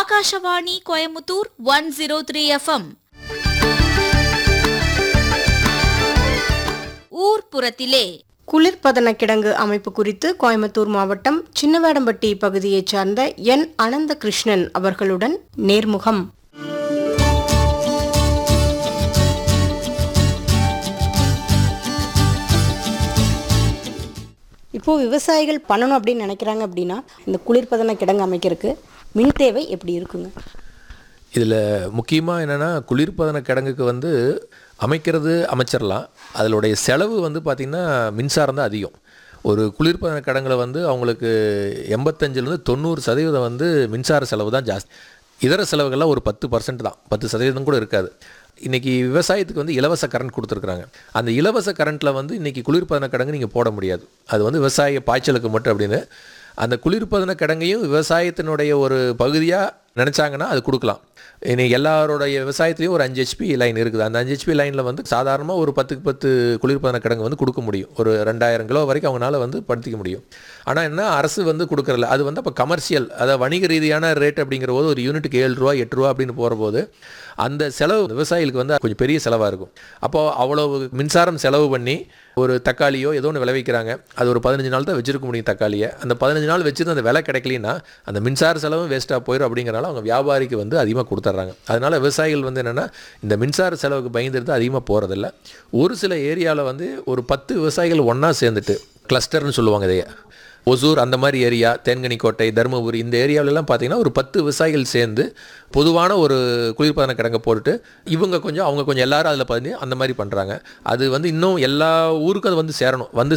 Akashvani Coimbatore one zero three FM ஊர்ப்புறத்திலே குளிர்பதன கிடங்கு அமைப்பு குறித்து கோயம்புத்தூர் மாவட்டம் சின்னவேடம்பட்டி பகுதியைச் சார்ந்த என் அனந்த கிருஷ்ணன் அவர்களுடன் நேர்முகம் இப்போ விவசாயிகள் பண்ணணும் அப்படின்னு நினைக்கிறாங்க அப்படின்னா இந்த குளிர்பதன கிடங்கு அமைக்கிறதுக்கு மின் தேவை எப்படி இருக்குங்க இதில் முக்கியமாக என்னென்னா குளிர்பதன கிடங்குக்கு வந்து அமைக்கிறது அமைச்சிடலாம் அதனுடைய செலவு வந்து பார்த்திங்கன்னா மின்சாரம் தான் அதிகம் ஒரு குளிர்பதன கிடங்குல வந்து அவங்களுக்கு எண்பத்தஞ்சிலேருந்து தொண்ணூறு சதவீதம் வந்து மின்சார செலவு தான் ஜாஸ்தி இதர செலவுகள்லாம் ஒரு பத்து பர்சன்ட் தான் பத்து சதவீதம் கூட இருக்காது இன்றைக்கி விவசாயத்துக்கு வந்து இலவச கரண்ட் கொடுத்துருக்குறாங்க அந்த இலவச கரண்ட்டில் வந்து இன்றைக்கி குளிர்பதன கிடங்கு நீங்கள் போட முடியாது அது வந்து விவசாய பாய்ச்சலுக்கு மட்டும் அப்படின்னு அந்த குளிர்பதன கிடங்கையும் விவசாயத்தினுடைய ஒரு பகுதியாக நினச்சாங்கன்னா அது கொடுக்கலாம் இன்னைக்கு எல்லாருடைய விவசாயத்துலேயும் ஒரு அஞ்சு ஹெச்பி லைன் இருக்குது அந்த அஞ்சு ஹெச்பி லைனில் வந்து சாதாரணமாக ஒரு பத்துக்கு பத்து குளிர்பதன கிடங்கு வந்து கொடுக்க முடியும் ஒரு ரெண்டாயிரம் கிலோ வரைக்கும் அவங்களால வந்து படுத்திக்க முடியும் ஆனால் என்ன அரசு வந்து கொடுக்குறல அது வந்து அப்போ கமர்ஷியல் அதாவது வணிக ரீதியான ரேட் அப்படிங்கிற போது ஒரு யூனிட்டுக்கு ஏழு ரூபா எட்டு ரூபா அப்படின்னு போகிற போது அந்த செலவு விவசாயிகளுக்கு வந்து கொஞ்சம் பெரிய செலவாக இருக்கும் அப்போது அவ்வளோ மின்சாரம் செலவு பண்ணி ஒரு தக்காளியோ ஏதோ ஒன்று விளைவிக்கிறாங்க அது ஒரு பதினஞ்சு நாள் தான் வச்சிருக்க முடியும் தக்காளியை அந்த பதினஞ்சு நாள் வச்சிருந்து அந்த விலை கிடைக்கலனா அந்த மின்சார செலவும் வேஸ்ட்டாக போயிடும் அப்படிங்கிறனால அவங்க வியாபாரிக்கு வந்து அதிகமாக கொடுத்துட்றாங்க அதனால் விவசாயிகள் வந்து என்னென்னா இந்த மின்சார செலவுக்கு பயந்துட்டு அதிகமாக போகிறதில்ல ஒரு சில ஏரியாவில் வந்து ஒரு பத்து விவசாயிகள் ஒன்றா சேர்ந்துட்டு கிளஸ்டர்னு சொல்லுவாங்க இதையே ஒசூர் அந்த மாதிரி ஏரியா தேன்கனிக்கோட்டை தருமபுரி இந்த ஏரியாவிலலாம் பார்த்தீங்கன்னா ஒரு பத்து விவசாயிகள் சேர்ந்து பொதுவான ஒரு குளிர்பதன கிடங்க போட்டுட்டு இவங்க கொஞ்சம் அவங்க கொஞ்சம் எல்லாரும் அதில் பண்ணி அந்த மாதிரி பண்ணுறாங்க அது வந்து இன்னும் எல்லா ஊருக்கும் அது வந்து சேரணும் வந்து